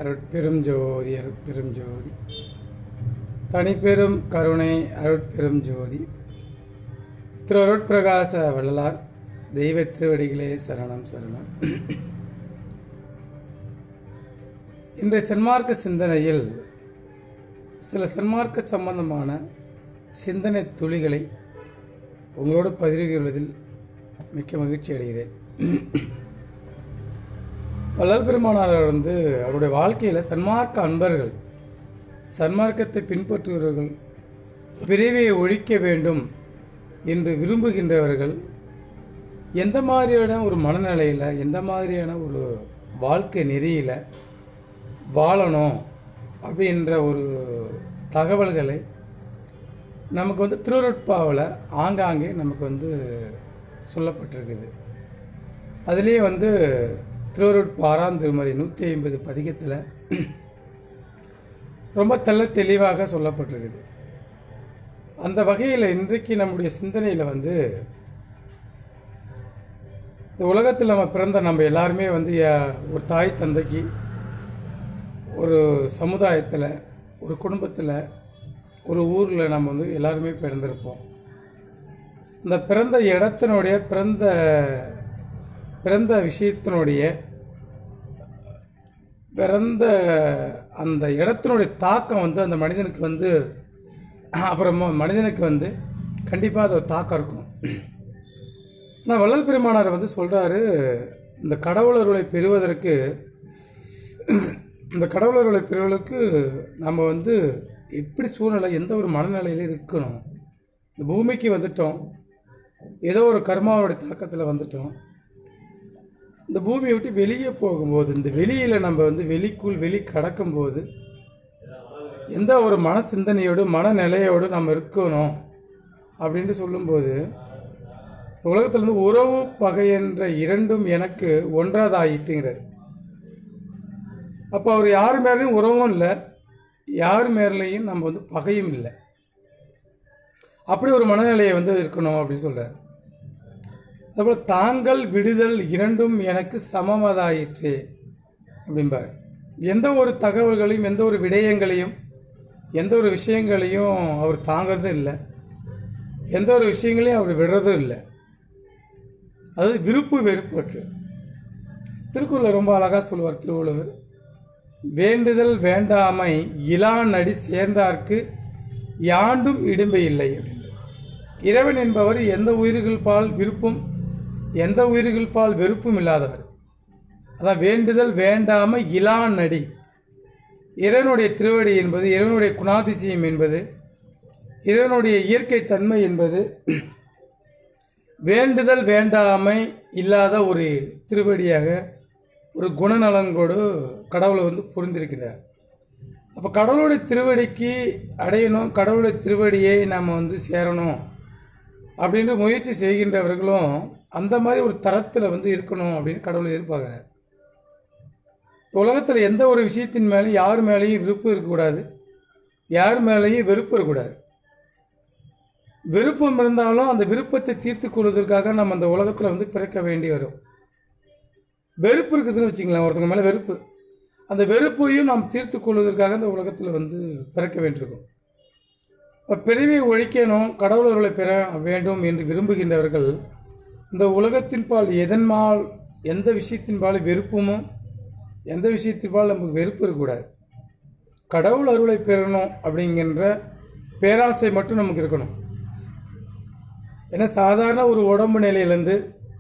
அருட்பெரும் ஜோதி அருட்பெரும் ஜோதி தனிப்பெரும் கருணை அருட்பெரும் ஜோதி திரு அருட்பிரகாச வள்ளலார் தெய்வ திருவடிகளே சரணம் சரணம் இன்றைய சன்மார்க்க சிந்தனையில் சில சன்மார்க்க சம்பந்தமான சிந்தனை துளிகளை உங்களோடு பகிர்ந்து கொள்வதில் மிக்க மகிழ்ச்சி அடைகிறேன் வள்ளல் பெருமானார் வந்து அவருடைய வாழ்க்கையில் சன்மார்க்க அன்பர்கள் சன்மார்க்கத்தை பின்பற்றுபவர்கள் பிரிவை ஒழிக்க வேண்டும் என்று விரும்புகின்றவர்கள் எந்த மாதிரியான ஒரு மனநிலையில் எந்த மாதிரியான ஒரு வாழ்க்கை நெறியில் வாழணும் அப்படின்ற ஒரு தகவல்களை நமக்கு வந்து திருவருட்பாவில் ஆங்காங்கே நமக்கு வந்து சொல்லப்பட்டிருக்குது அதுலேயே வந்து திருவருட்பா ஆறாம் திருமறை நூற்றி ஐம்பது பதிகத்தில் ரொம்ப தெள்ள தெளிவாக சொல்லப்பட்டிருக்குது அந்த வகையில் இன்றைக்கு நம்முடைய சிந்தனையில் வந்து இந்த உலகத்தில் நம்ம பிறந்த நம்ம எல்லாருமே வந்து யா- ஒரு தாய் தந்தைக்கு ஒரு சமுதாயத்தில் ஒரு குடும்பத்தில் ஒரு ஊரில் நம்ம வந்து எல்லாருமே பிறந்திருப்போம் இந்த பிறந்த இடத்தினுடைய பிறந்த பிறந்த விஷயத்தினுடைய பிறந்த அந்த இடத்தினுடைய தாக்கம் வந்து அந்த மனிதனுக்கு வந்து அப்புறமா மனிதனுக்கு வந்து கண்டிப்பாக அது ஒரு தாக்கம் இருக்கும் ஆனால் வள்ளல் பெருமானார் வந்து சொல்கிறாரு இந்த கடவுளர்களை பெறுவதற்கு இந்த கடவுளர்களை பெறுவதற்கு நம்ம வந்து எப்படி சூழ்நிலை எந்த ஒரு மனநிலையில இருக்கணும் இந்த பூமிக்கு வந்துட்டோம் ஏதோ ஒரு கர்மாவோட தாக்கத்தில் வந்துட்டோம் இந்த பூமியை விட்டு வெளியே போகும்போது இந்த வெளியில் நம்ம வந்து வெளிக்குள் வெளி கடக்கும்போது எந்த ஒரு மன சிந்தனையோடு மனநிலையோடு நம்ம இருக்கணும் அப்படின்ட்டு சொல்லும்போது உலகத்துல இருந்து உறவு பகை என்ற இரண்டும் எனக்கு ஒன்றாதாயிட்டுங்கிறார் அப்போ அவர் யார் மேலேயும் உறவும் இல்லை யார் மேலேயும் நம்ம வந்து பகையும் இல்லை அப்படி ஒரு மனநிலையை வந்து இருக்கணும் அப்படின்னு சொல்றார் அதுபோல் தாங்கள் விடுதல் இரண்டும் எனக்கு சமமதாயிற்று அப்படிம்பார் எந்த ஒரு தகவல்களையும் எந்த ஒரு விடயங்களையும் எந்த ஒரு விஷயங்களையும் அவர் தாங்கிறதும் இல்லை எந்த ஒரு விஷயங்களையும் அவர் விடுறதும் இல்லை அது விருப்பு வெறுப்பற்று திருக்குறளை ரொம்ப அழகாக சொல்லுவார் திருவள்ளுவர் வேண்டுதல் வேண்டாமை இலானடி சேர்ந்தார்க்கு யாண்டும் இடும்பை இல்லை அப்படின்னு இறைவன் என்பவர் எந்த உயிர்கள் பால் விருப்பும் எந்த உயிர்கள் பால் வெறுப்பும் இல்லாதவர் அதான் வேண்டுதல் வேண்டாமை இலானடி இறைவனுடைய திருவடி என்பது இறைவனுடைய குணாதிசயம் என்பது இறைவனுடைய இயற்கை தன்மை என்பது வேண்டுதல் வேண்டாமை இல்லாத ஒரு திருவடியாக ஒரு குணநலங்கோடு கடவுளை வந்து புரிந்திருக்கிறார் அப்போ கடவுளுடைய திருவடிக்கு அடையணும் கடவுளுடைய திருவடியை நாம் வந்து சேரணும் அப்படின்ற முயற்சி செய்கின்றவர்களும் அந்த மாதிரி ஒரு தரத்தில் வந்து இருக்கணும் அப்படின்னு கடவுளை எதிர்பார்க்குறார் உலகத்தில் எந்த ஒரு விஷயத்தின் மேலேயும் யார் மேலேயும் விருப்பு இருக்கக்கூடாது யார் மேலேயும் வெறுப்பு இருக்கக்கூடாது விருப்பம் இருந்தாலும் அந்த விருப்பத்தை தீர்த்து கொள்வதற்காக நம்ம அந்த உலகத்தில் வந்து பிறக்க வேண்டி வரும் வெறுப்பு இருக்குதுன்னு வச்சுங்களேன் ஒருத்தவங்க மேலே வெறுப்பு அந்த வெறுப்பையும் நாம் தீர்த்து கொள்வதற்காக இந்த உலகத்தில் வந்து பிறக்க வேண்டியிருக்கும் இப்போ பிறவியை ஒழிக்கணும் கடவுளர்களை பெற வேண்டும் என்று விரும்புகின்றவர்கள் இந்த உலகத்தின் பால் எதன்பால் எந்த விஷயத்தின் பால் வெறுப்புமோ எந்த விஷயத்தின் பால் நமக்கு வெறுப்பு இருக்கக்கூடாது கடவுள் அருளை பெறணும் அப்படிங்கிற பேராசை மட்டும் நமக்கு இருக்கணும் ஏன்னா சாதாரண ஒரு உடம்பு நிலையிலேருந்து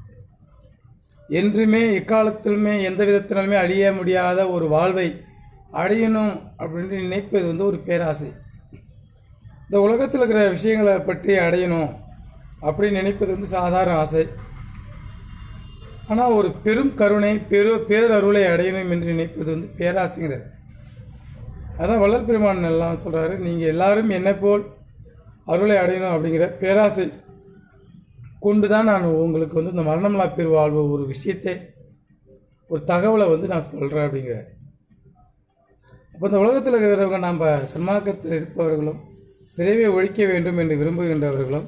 என்றுமே எக்காலத்திலுமே எந்த விதத்தினாலுமே அழிய முடியாத ஒரு வாழ்வை அடையணும் அப்படின்னு நினைப்பது வந்து ஒரு பேராசை இந்த உலகத்தில் இருக்கிற விஷயங்களை பற்றி அடையணும் அப்படின்னு நினைப்பது வந்து சாதாரண ஆசை ஆனால் ஒரு பெரும் கருணை பெரு பேரருளை அடையணும் என்று நினைப்பது வந்து பேராசைங்கிறார் அதான் வள்ளல் பெருமான் எல்லாம் சொல்கிறாரு நீங்கள் எல்லாரும் என்னை போல் அருளை அடையணும் அப்படிங்கிற பேராசை கொண்டு தான் நான் உங்களுக்கு வந்து இந்த மரணமில்லா பெருவாழ்வு ஒரு விஷயத்தை ஒரு தகவலை வந்து நான் சொல்கிறேன் அப்படிங்கிற அப்போ இந்த உலகத்தில் இருக்கிறவங்க நாம் சன்மார்க்கத்தில் இருப்பவர்களும் பிறவியை ஒழிக்க வேண்டும் என்று விரும்புகின்றவர்களும்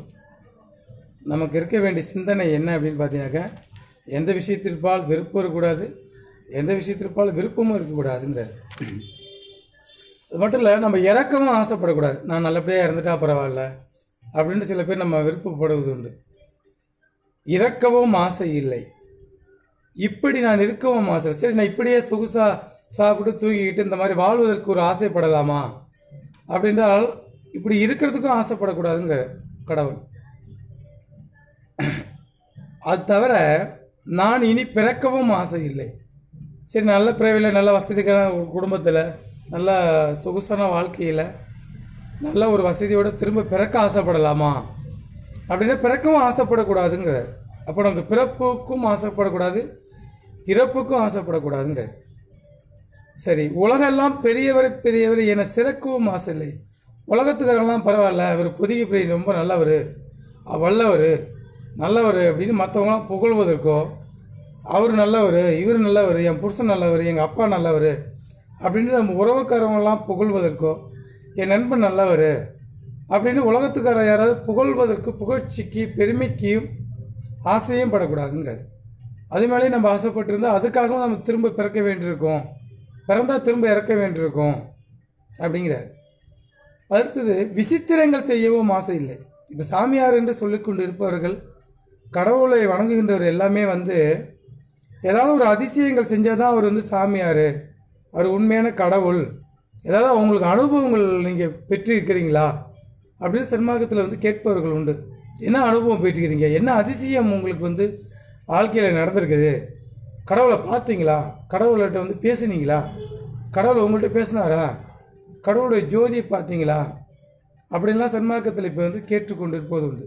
நமக்கு இருக்க வேண்டிய சிந்தனை என்ன அப்படின்னு பார்த்தீங்கன்னாக்கா எந்த விஷயத்திற்பால் வெறுப்பு வரக்கூடாது எந்த விஷயத்திற்பாலும் விருப்பமும் இருக்கக்கூடாதுங்கிறார் அது மட்டும் இல்லை நம்ம இறக்கவும் ஆசைப்படக்கூடாது நான் நல்லபடியாக இறந்துட்டா பரவாயில்ல அப்படின்னு சில பேர் நம்ம விருப்பப்படுவது உண்டு இறக்கவும் ஆசை இல்லை இப்படி நான் இருக்கவும் ஆசை இல்லை. சரி நான் இப்படியே சொகுசா சாப்பிட்டு தூங்கிக்கிட்டு இந்த மாதிரி வாழ்வதற்கு ஒரு ஆசைப்படலாமா அப்படின்றால் இப்படி இருக்கிறதுக்கும் ஆசைப்படக்கூடாதுங்க கடவுள் அது தவிர நான் இனி பிறக்கவும் ஆசை இல்லை சரி நல்ல பிறவியில் நல்ல வசதிக்கான ஒரு குடும்பத்தில் நல்ல சொகுசான வாழ்க்கையில் நல்ல ஒரு வசதியோட திரும்ப பிறக்க ஆசைப்படலாமா அப்படின்னா பிறக்கவும் ஆசைப்படக்கூடாதுங்கிற அப்போ நமக்கு பிறப்புக்கும் ஆசைப்படக்கூடாது இறப்புக்கும் ஆசைப்படக்கூடாதுங்க சரி உலகெல்லாம் பெரியவர் பெரியவர் என சிறக்கவும் ஆசை இல்லை உலகத்துக்காரெல்லாம் பரவாயில்ல இவர் புதிய பிரிவு ரொம்ப நல்லவர் வல்லவர் நல்லவர் அப்படின்னு மற்றவங்களாம் புகழ்வதற்கோ அவர் நல்லவர் இவர் நல்லவர் என் புருஷன் நல்லவர் எங்கள் அப்பா நல்லவர் அப்படின்னு நம்ம உறவுக்காரவங்களாம் புகழ்வதற்கோ என் நண்பன் நல்லவர் அப்படின்னு உலகத்துக்கார யாராவது புகழ்வதற்கு புகழ்ச்சிக்கு பெருமைக்கும் ஆசையும் படக்கூடாதுங்கிறார் அது மேலேயே நம்ம ஆசைப்பட்டிருந்தா அதுக்காகவும் நம்ம திரும்ப பிறக்க வேண்டியிருக்கோம் பிறந்தா திரும்ப இறக்க வேண்டியிருக்கோம் அப்படிங்கிறார் அடுத்தது விசித்திரங்கள் செய்யவும் ஆசை இல்லை இப்போ சாமியார் என்று சொல்லிக்கொண்டு இருப்பவர்கள் கடவுளை வணங்குகின்றவர் எல்லாமே வந்து ஏதாவது ஒரு அதிசயங்கள் செஞ்சால் தான் அவர் வந்து சாமியார் அவர் உண்மையான கடவுள் ஏதாவது அவங்களுக்கு அனுபவங்கள் நீங்கள் பெற்றிருக்கிறீங்களா அப்படின்னு சன்மார்க்கத்தில் வந்து கேட்பவர்கள் உண்டு என்ன அனுபவம் பெற்றிருக்கிறீங்க என்ன அதிசயம் உங்களுக்கு வந்து வாழ்க்கையில் நடந்திருக்குது கடவுளை பார்த்தீங்களா கடவுள்கிட்ட வந்து பேசுனீங்களா கடவுள் உங்கள்கிட்ட பேசினாரா கடவுளுடைய ஜோதியை பார்த்தீங்களா அப்படின்லாம் சன்மார்க்கத்தில் இப்போ வந்து கேட்டுக்கொண்டு இருப்பது உண்டு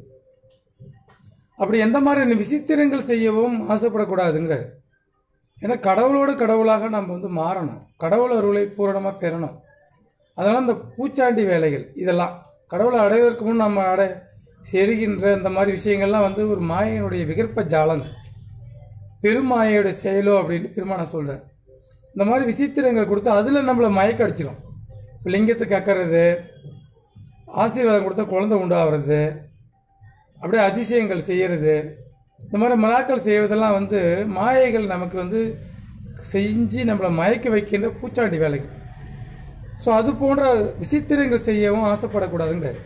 அப்படி எந்த மாதிரி விசித்திரங்கள் செய்யவும் ஆசைப்படக்கூடாதுங்கிறார் ஏன்னா கடவுளோடு கடவுளாக நம்ம வந்து மாறணும் கடவுள் அருளை பூரணமாக பெறணும் அதனால் இந்த பூச்சாண்டி வேலைகள் இதெல்லாம் கடவுளை அடைவதற்கு முன் நம்ம அடை செருகின்ற இந்த மாதிரி விஷயங்கள்லாம் வந்து ஒரு மாயனுடைய விகற்ப ஜாலங்கள் பெருமாயோட செயலோ அப்படின்னு பெருமானை சொல்கிறார் இந்த மாதிரி விசித்திரங்கள் கொடுத்து அதில் நம்மளை மயக்க அடிச்சிடும் இப்போ லிங்கத்தை கக்கறது ஆசீர்வாதம் கொடுத்தா குழந்தை உண்டாகிறது அப்படியே அதிசயங்கள் செய்கிறது இந்த மாதிரி மலாக்கள் செய்வதெல்லாம் வந்து மாயைகள் நமக்கு வந்து செஞ்சு நம்மளை மயக்க வைக்கின்ற பூச்சாண்டி வேலைகள் ஸோ அது போன்ற விசித்திரங்கள் செய்யவும் ஆசைப்படக்கூடாதுங்கிறார்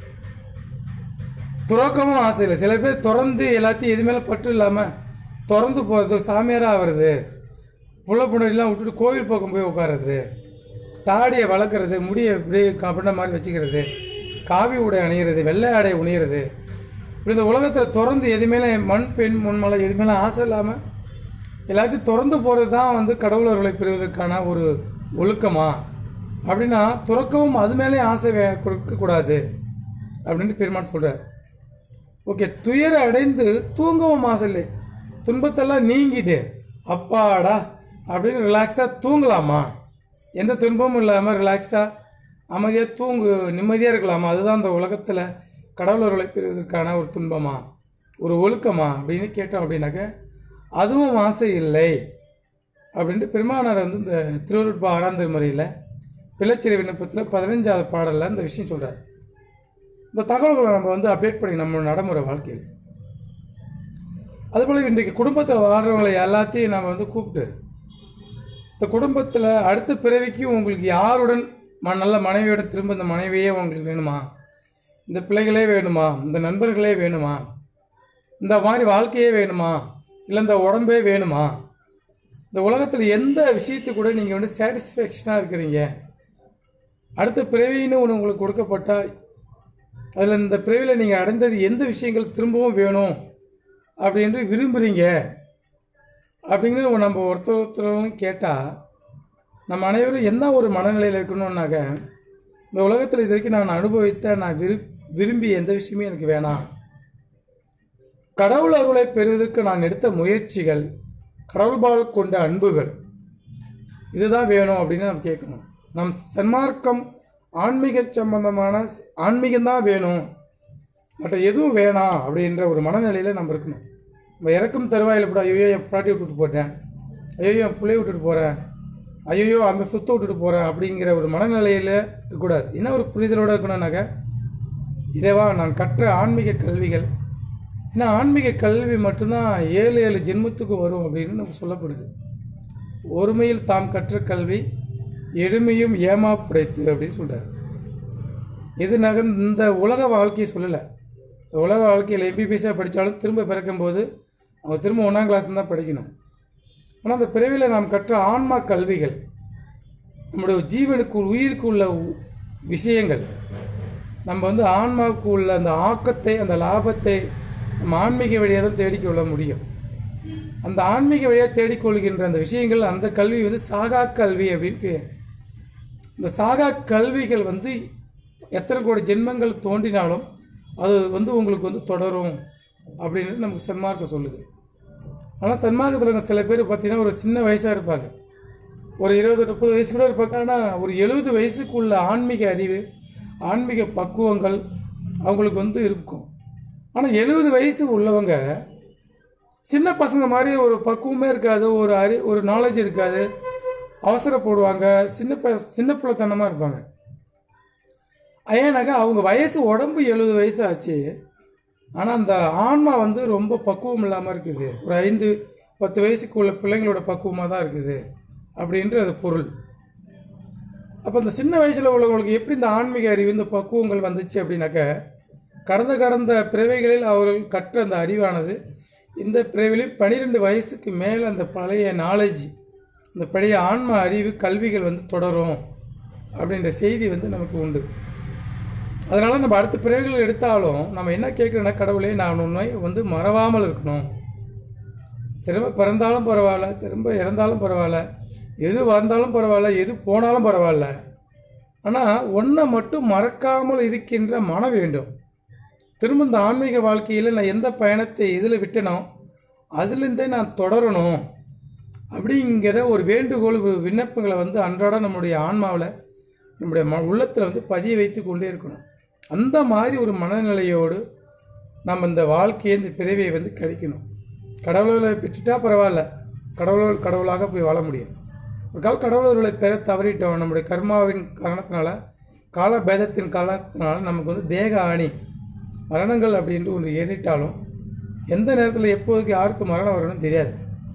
துறக்கவும் ஆசை இல்லை சில பேர் திறந்து எல்லாத்தையும் எது மேலே பற்று இல்லாமல் திறந்து போகிறது சாமியாராக ஆகிறது புள்ள புண்ணடிலாம் விட்டுட்டு கோவில் பக்கம் போய் உட்கார்றது தாடியை வளர்க்குறது முடியை இப்படியே அப்படின்ற மாதிரி வச்சுக்கிறது காவி உடை அணிகிறது வெள்ளை ஆடை உணிகிறது இப்படி இந்த உலகத்தில் திறந்து எதுமேல மண் பெண் முன்மலை எதுமேல ஆசை இல்லாமல் எல்லாத்தையும் திறந்து போகிறது தான் வந்து கடவுள் அருளை பெறுவதற்கான ஒரு ஒழுக்கமா அப்படின்னா துறக்கவும் அது மேலே ஆசை வே கொடுக்கக்கூடாது அப்படின்னு பெருமான் சொல்கிறார் ஓகே துயர அடைந்து தூங்கவும் ஆசை இல்லை துன்பத்தெல்லாம் நீங்கிட்டு அப்பாடா அப்படின்னு ரிலாக்ஸாக தூங்கலாமா எந்த துன்பமும் இல்லாமல் ரிலாக்ஸாக அமைதியாக தூங்கு நிம்மதியாக இருக்கலாமா அதுதான் அந்த உலகத்தில் கடவுளர்களை பெறுவதற்கான ஒரு துன்பமா ஒரு ஒழுக்கமா அப்படின்னு கேட்டோம் அப்படின்னாக்க அதுவும் ஆசை இல்லை அப்படின்ட்டு பெருமானார் வந்து இந்த திருவருட்பா ஆறாம் திருமுறையில் பிள்ளைச்சிறை விண்ணப்பத்தில் பதினஞ்சாவது பாடலில் இந்த விஷயம் சொல்கிறார் இந்த தகவல்களை நம்ம வந்து அப்டேட் பண்ணி நம்ம நடைமுறை வாழ்க்கையில் அதுபோல் இன்றைக்கு குடும்பத்தில் வாழ்கிறவங்களை எல்லாத்தையும் நம்ம வந்து கூப்பிட்டு இந்த குடும்பத்தில் அடுத்த பிறவிக்கும் உங்களுக்கு யாருடன் ம நல்ல மனைவியோட திரும்ப இந்த மனைவியே உங்களுக்கு வேணுமா இந்த பிள்ளைகளே வேணுமா இந்த நண்பர்களே வேணுமா இந்த மாதிரி வாழ்க்கையே வேணுமா இல்லை இந்த உடம்பே வேணுமா இந்த உலகத்தில் எந்த விஷயத்தை கூட நீங்கள் வந்து சாட்டிஸ்ஃபேக்ஷனாக இருக்கிறீங்க அடுத்த பிறவின்னு ஒன்று உங்களுக்கு கொடுக்கப்பட்டால் அதில் இந்த பிறவியில் நீங்கள் அடைந்தது எந்த விஷயங்கள் திரும்பவும் வேணும் அப்படின்னு விரும்புகிறீங்க அப்படிங்கிறது நம்ம ஒருத்தர் ஒருத்தரும் கேட்டால் நம்ம அனைவரும் என்ன ஒரு மனநிலையில் இருக்கணும்னாக்க இந்த உலகத்தில் இது வரைக்கும் நான் அனுபவித்த நான் விரு விரும்பி எந்த விஷயமே எனக்கு வேணாம் கடவுள் அருளை பெறுவதற்கு நான் எடுத்த முயற்சிகள் கடவுள்பால் கொண்ட அன்புகள் இதுதான் வேணும் அப்படின்னு நம்ம கேட்கணும் நம் சன்மார்க்கம் ஆன்மீக சம்பந்தமான ஆன்மீகம்தான் வேணும் மற்ற எதுவும் வேணாம் அப்படின்ற ஒரு மனநிலையில் நம்ம இருக்கணும் நம்ம இறக்கும் தருவாயில் கூட ஐயோ என் பாட்டி விட்டுட்டு போட்டேன் ஐயோ என் பிள்ளைய விட்டுட்டு போகிறேன் ஐயோ அந்த சொத்தை விட்டுட்டு போகிறேன் அப்படிங்கிற ஒரு மனநிலையில் இருக்கக்கூடாது என்ன ஒரு புரிதலோடு இருக்கணும்னாக்க இதேவா நான் கற்ற ஆன்மீக கல்விகள் ஏன்னா ஆன்மீக கல்வி மட்டும்தான் ஏழு ஏழு ஜென்மத்துக்கு வரும் அப்படின்னு நமக்கு சொல்லப்படுது ஒருமையில் தாம் கற்ற கல்வி எளிமையும் ஏமா புடைத்து அப்படின்னு சொல்கிறார் இது நக இந்த உலக வாழ்க்கையை சொல்லலை இந்த உலக வாழ்க்கையில் எம்பிபிஎஸ்ஸாக படித்தாலும் திரும்ப பிறக்கும்போது அவங்க திரும்ப ஒன்றாம் கிளாஸ் தான் படிக்கணும் ஆனால் அந்த பிறவியில் நாம் கற்ற ஆன்மா கல்விகள் நம்முடைய ஜீவனுக்கு உயிருக்கு உள்ள உ- விஷயங்கள் நம்ம வந்து ஆன்மாவுக்கு உள்ள அந்த ஆக்கத்தை அந்த லாபத்தை நம்ம ஆன்மீக வழியாக தான் தேடிக்கொள்ள முடியும் அந்த ஆன்மீக வழியாக தேடிக்கொள்கின்ற அந்த விஷயங்கள் அந்த கல்வி வந்து சாகா கல்வி அப்படின்னு பேர் இந்த சாகா கல்விகள் வந்து எத்தனை கோடி ஜென்மங்கள் தோன்றினாலும் அது வந்து உங்களுக்கு வந்து தொடரும் அப்படின்னு நமக்கு சன்மார்க்கம் சொல்லுது ஆனால் சன்மார்க்கத்தில் சில பேர் பார்த்தீங்கன்னா ஒரு சின்ன வயசாக இருப்பாங்க ஒரு இருபது முப்பது வயசு கூட இருப்பாங்க ஆனால் ஒரு எழுபது வயசுக்குள்ள ஆன்மீக அறிவு ஆன்மீக பக்குவங்கள் அவங்களுக்கு வந்து இருக்கும் ஆனால் எழுபது வயசு உள்ளவங்க சின்ன பசங்க மாதிரி ஒரு பக்குவமே இருக்காது ஒரு அறி ஒரு நாலேஜ் இருக்காது அவசரப்படுவாங்க சின்ன ப சின்ன பிள்ளைத்தனமாக இருப்பாங்க ஏன்னாக்கா அவங்க வயசு உடம்பு எழுபது வயசு ஆச்சு ஆனால் அந்த ஆன்மா வந்து ரொம்ப பக்குவம் இல்லாமல் இருக்குது ஒரு ஐந்து பத்து வயசுக்குள்ள பிள்ளைங்களோட பக்குவமாக தான் இருக்குது அப்படின்ற அது பொருள் அப்போ இந்த சின்ன வயசில் உள்ளவங்களுக்கு எப்படி இந்த ஆன்மீக அறிவு இந்த பக்குவங்கள் வந்துச்சு அப்படின்னாக்க கடந்த கடந்த பிறவைகளில் அவர்கள் கற்ற அந்த அறிவானது இந்த பிறவிலையும் பன்னிரெண்டு வயசுக்கு மேலே அந்த பழைய நாலேஜ் இந்த பழைய ஆன்ம அறிவு கல்விகள் வந்து தொடரும் அப்படின்ற செய்தி வந்து நமக்கு உண்டு அதனால நம்ம அடுத்த பிறவிகள் எடுத்தாலும் நம்ம என்ன கேட்குறோன்னா கடவுளே நான் உண்மை வந்து மறவாமல் இருக்கணும் திரும்ப பிறந்தாலும் பரவாயில்ல திரும்ப இறந்தாலும் பரவாயில்ல எது வந்தாலும் பரவாயில்ல எது போனாலும் பரவாயில்ல ஆனால் ஒன்றை மட்டும் மறக்காமல் இருக்கின்ற மனம் வேண்டும் திரும்ப இந்த ஆன்மீக வாழ்க்கையில் நான் எந்த பயணத்தை எதில் விட்டனோ அதுலேருந்தே நான் தொடரணும் அப்படிங்கிற ஒரு வேண்டுகோள் ஒரு விண்ணப்பங்களை வந்து அன்றாட நம்முடைய ஆன்மாவில் நம்முடைய ம உள்ளத்தில் வந்து பதிய வைத்து கொண்டே இருக்கணும் அந்த மாதிரி ஒரு மனநிலையோடு நம்ம இந்த வாழ்க்கையை இந்த பிறவியை வந்து கிடைக்கணும் கடவுளை பெற்றுட்டா பரவாயில்ல கடவுள் கடவுளாக போய் வாழ முடியும் ஒரு கால கடவுளர்களை பெற தவறிட்டோம் நம்முடைய கர்மாவின் காரணத்தினால கால பேதத்தின் காரணத்தினால நமக்கு வந்து தேக ஆணி மரணங்கள் அப்படின்ட்டு ஒன்று ஏறிட்டாலும் எந்த நேரத்தில் எப்போதுக்கு யாருக்கு மரணம் வரணும்னு தெரியாது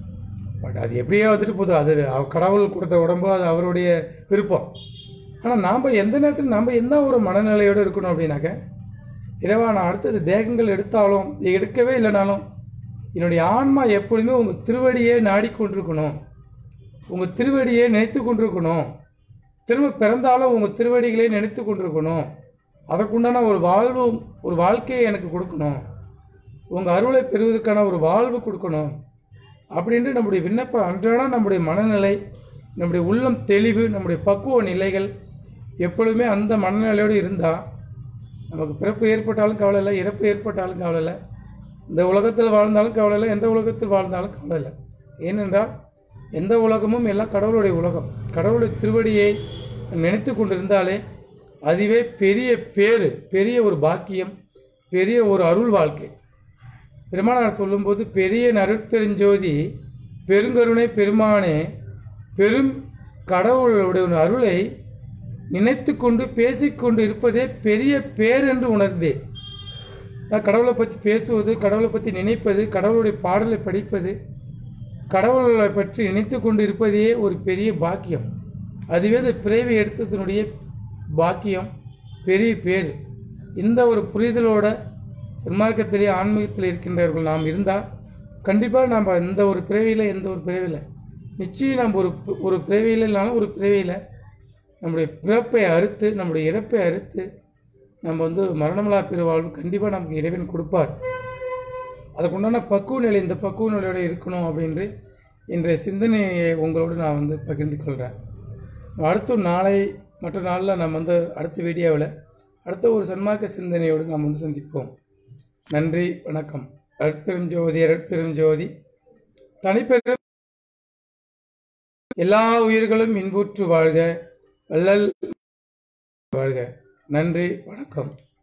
பட் அது எப்படியோ வந்துட்டு போகுது அது அவ- கடவுள் கொடுத்த உடம்பு அது அவருடைய விருப்பம் ஆனால் நாம் எந்த நேரத்தில் நம்ம என்ன ஒரு மனநிலையோடு இருக்கணும் அப்படின்னாக்க இறைவா நான் அடுத்தது தேகங்கள் எடுத்தாலும் எடுக்கவே இல்லைனாலும் என்னுடைய ஆன்மா எப்பொழுதுமே உங்கள் திருவடியே நாடிக்கொண்டிருக்கணும் உங்கள் திருவடியை நினைத்து கொண்டிருக்கணும் திரும்ப பிறந்தாலும் உங்கள் திருவடிகளே நினைத்து கொண்டிருக்கணும் அதற்குண்டான ஒரு வாழ்வு ஒரு வாழ்க்கையை எனக்கு கொடுக்கணும் உங்கள் அருளை பெறுவதற்கான ஒரு வாழ்வு கொடுக்கணும் அப்படின்ட்டு நம்முடைய விண்ணப்பம் அன்றாடம் நம்முடைய மனநிலை நம்முடைய உள்ளம் தெளிவு நம்முடைய பக்குவ நிலைகள் எப்பொழுதுமே அந்த மனநிலையோடு இருந்தால் நமக்கு பிறப்பு ஏற்பட்டாலும் கவலை இல்லை இறப்பு ஏற்பட்டாலும் கவலை இல்லை இந்த உலகத்தில் வாழ்ந்தாலும் கவலை இல்லை எந்த உலகத்தில் வாழ்ந்தாலும் கவலை இல்லை ஏனென்றால் எந்த உலகமும் எல்லாம் கடவுளுடைய உலகம் கடவுளுடைய திருவடியை நினைத்து கொண்டிருந்தாலே அதுவே பெரிய பேரு பெரிய ஒரு பாக்கியம் பெரிய ஒரு அருள் வாழ்க்கை பெருமானார் சொல்லும்போது பெரிய நருட்பெருஞ்சோதி பெருங்கருணை பெருமானே பெரும் கடவுளுடைய ஒரு அருளை நினைத்து கொண்டு பேசிக்கொண்டு இருப்பதே பெரிய பேர் என்று உணர்ந்தேன் நான் கடவுளை பற்றி பேசுவது கடவுளை பற்றி நினைப்பது கடவுளுடைய பாடலை படிப்பது கடவுளை பற்றி நினைத்து கொண்டு இருப்பதே ஒரு பெரிய பாக்கியம் அதுவே இந்த பிறவி எடுத்ததனுடைய பாக்கியம் பெரிய பேர் இந்த ஒரு புரிதலோட சன்மார்க்கத்திலே ஆன்மீகத்தில் இருக்கின்றவர்கள் நாம் இருந்தால் கண்டிப்பாக நாம் இந்த ஒரு பிறவியில் எந்த ஒரு பிறவியில் நிச்சயம் நம்ம ஒரு ஒரு பிறவியில் இல்லைனாலும் ஒரு பிறவியில் நம்முடைய பிறப்பை அறுத்து நம்முடைய இறப்பை அறுத்து நம்ம வந்து மரணமில்லா பெருவாழ்வு கண்டிப்பாக நமக்கு இறைவன் கொடுப்பார் அதுக்குண்டான பக்குவ நிலை இந்த பக்குவ நிலையோட இருக்கணும் அப்படின்று இன்றைய சிந்தனையை உங்களோடு நான் வந்து பகிர்ந்து கொள்கிறேன் அடுத்த நாளை மற்ற நாளில் நம்ம வந்து அடுத்த வீடியோவில் அடுத்த ஒரு சன்மார்க்க சிந்தனையோடு நாம் வந்து சந்திப்போம் நன்றி வணக்கம் அற்பெரும் ஜோதி அற்பெரும் ஜோதி தனிப்பெரும் எல்லா உயிர்களும் இன்புற்று வாழ்க வள்ளல் வாழ்க நன்றி வணக்கம்